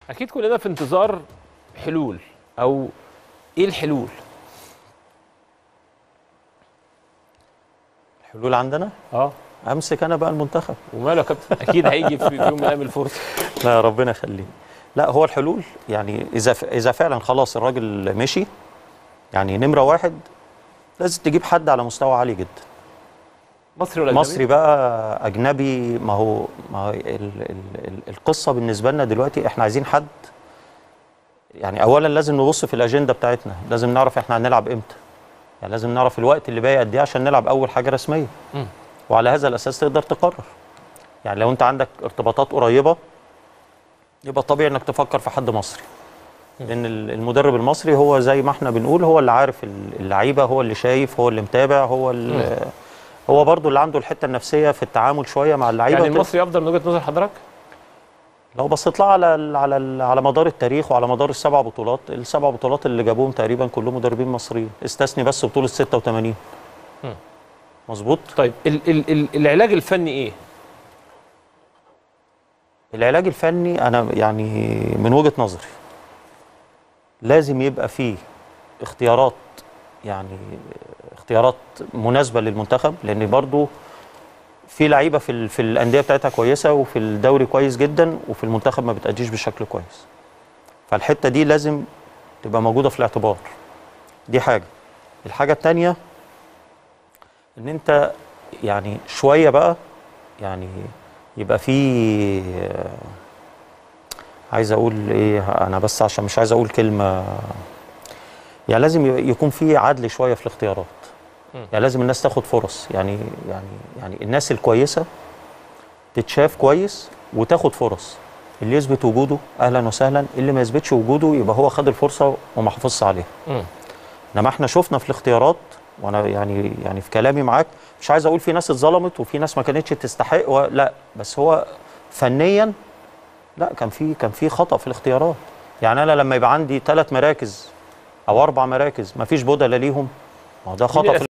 اكيد كلنا في انتظار حلول او ايه الحلول الحلول عندنا اه امسك انا بقى المنتخب وماله يا كابتن اكيد هيجي في في يوم من الايام الفرصه لا ربنا يخليه لا هو الحلول يعني اذا ف... اذا فعلا خلاص الراجل مشي يعني نمره واحد لازم تجيب حد على مستوى عالي جدا مصري ولا أجنبي؟ مصري بقى اجنبي ما هو ما هو ال... ال... ال... القصه بالنسبه لنا دلوقتي احنا عايزين حد يعني اولا لازم نبص في الاجنده بتاعتنا لازم نعرف احنا هنلعب امتى يعني لازم نعرف الوقت اللي باقي قد ايه عشان نلعب اول حاجه رسميه مم. وعلى هذا الاساس تقدر تقرر يعني لو انت عندك ارتباطات قريبه يبقى طبيعي انك تفكر في حد مصري لان ال- المدرب المصري هو زي ما احنا بنقول هو اللي عارف ال- اللعيبه هو اللي شايف هو اللي متابع هو اللي هو برضو اللي عنده الحته النفسيه في التعامل شويه مع اللعيبه يعني المصري افضل من وجهه نظر حضرتك لو بصيت لها على ال على ال على مدار التاريخ وعلى مدار السبع بطولات السبع بطولات اللي جابوهم تقريبا كلهم مدربين مصريين استثني بس بطوله 86 مم. مظبوط طيب ال ال ال العلاج الفني ايه العلاج الفني انا يعني من وجهه نظري لازم يبقى فيه اختيارات يعني اختيارات مناسبه للمنتخب لان برضو في لعيبه في ال- في الانديه بتاعتها كويسه وفي الدوري كويس جدا وفي المنتخب ما بتأديش بشكل كويس فالحته دي لازم تبقى موجوده في الاعتبار دي حاجه الحاجه الثانيه ان انت يعني شويه بقى يعني يبقى في عايز اقول ايه انا بس عشان مش عايز اقول كلمه يعني لازم ي- يكون في عدل شويه في الاختيارات يعني لازم الناس تاخد فرص يعني يعني يعني الناس الكويسه تتشاف كويس وتاخد فرص اللي يثبت وجوده اهلا وسهلا اللي ما يثبتش وجوده يبقى هو خد الفرصه وما حافظش عليها مم. انما احنا شفنا في الاختيارات وانا يعني يعني في كلامي معاك مش عايز اقول في ناس اتظلمت وفي ناس ما كانتش تستحق و... لا بس هو فنيا لا كان في كان في خطا في الاختيارات يعني انا لما يبقى عندي ثلاث مراكز او اربع مراكز ما فيش بدله ليهم ما هو ده خطا في